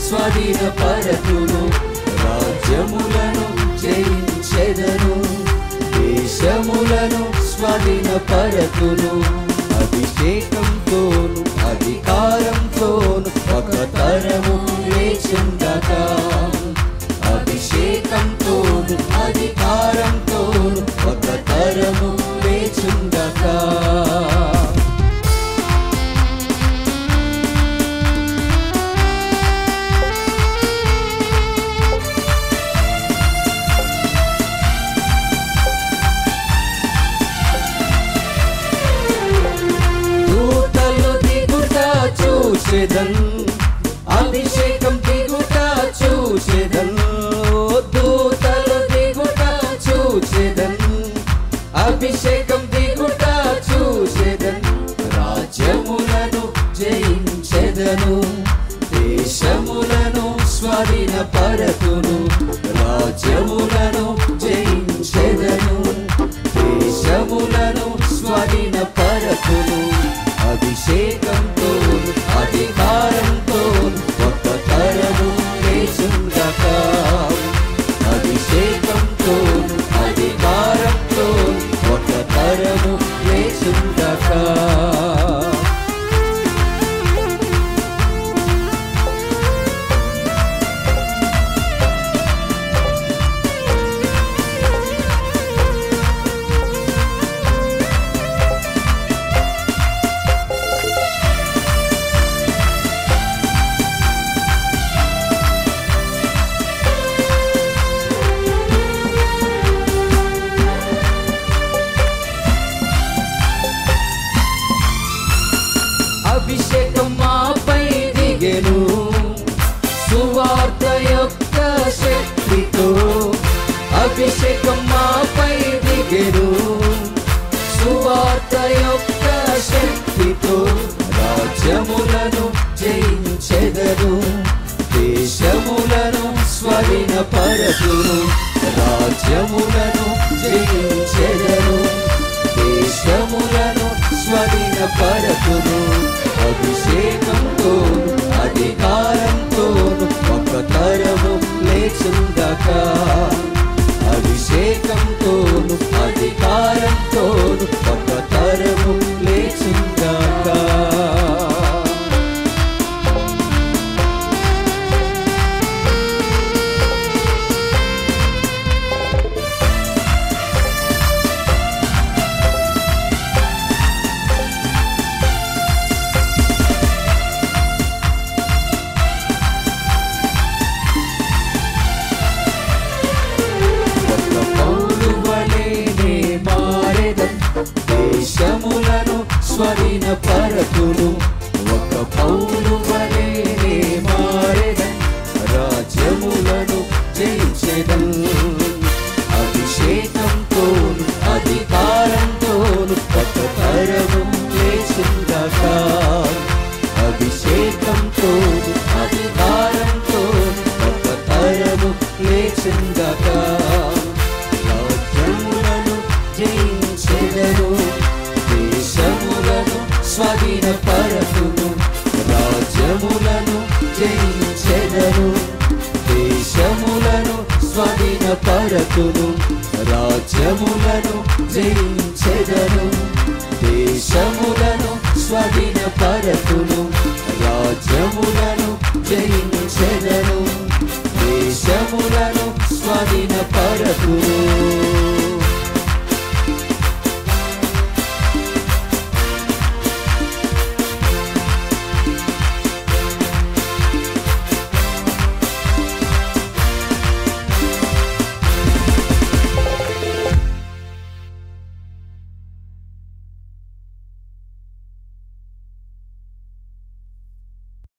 స్వాధీన పరతును రాజ్యములను జయించెదను దేశములను స్వాధీన పరతును అభిషేకంతోను అధికారంతోను ఒక తరము లేచుండగా అభిషేకంతోను అధికారంతోను ఒక తరము లేచుండగా దూతలు దిగుట చూసేదన్ అభిషేకం దిగుట చూసేదన్ దూతలు దిగుట చూసేదన్ అభిషేకం దిగుట చూసేదన్ రాజ్యములను జయించెదను దేశములను స్వాధీన పరతును రాజ్యములను జయించెదను దేశములను స్వాధీన పరతును అభిషేకంతో అధికారంతో ఒక తరము లేచుండక అభిషేకంతో అధికారంతో ఒక తరము లేచుండక అభిషేకం మాపై దిగెను సువార్త యొక్క శక్తితో అభిషేకం మాపై దిగెను సువార్త యొక్క శక్తితో రాజ్యములను జయించెదను దేశములను స్వరిన పరతును రాజ్యములను జయించెదను దేశములను స్వరిన పరతును అభిషేకంతో అధికారంతో ఒక తరము లేచుండగా అభిషేకంతో అధికారంతో ఒక తరము లేచుండగా ఒక పౌరు వలెనే మారెదన్ దేశములను స్వరిన పరతును ఒక పౌరు వలెనే మారెదన్ రాజ్యములను జయించెదన్ అభిషేకంతోను అధికారంతోను ఒక తరము లేచుండగా అభిషేకంతోను అధికారంతోను ఒక తరము లేచుండగా రాజ్యములను జయించెదను దేశములను స్వాధీన పరతును రాజ్యములను జయించెదను దేశములను స్వాధీన పరతును రాజ్యములను జయించెదను దేశములను స్వాధీన పరతును రాజ్యములను జయించెదను దేశములను స్వాధీన పరతును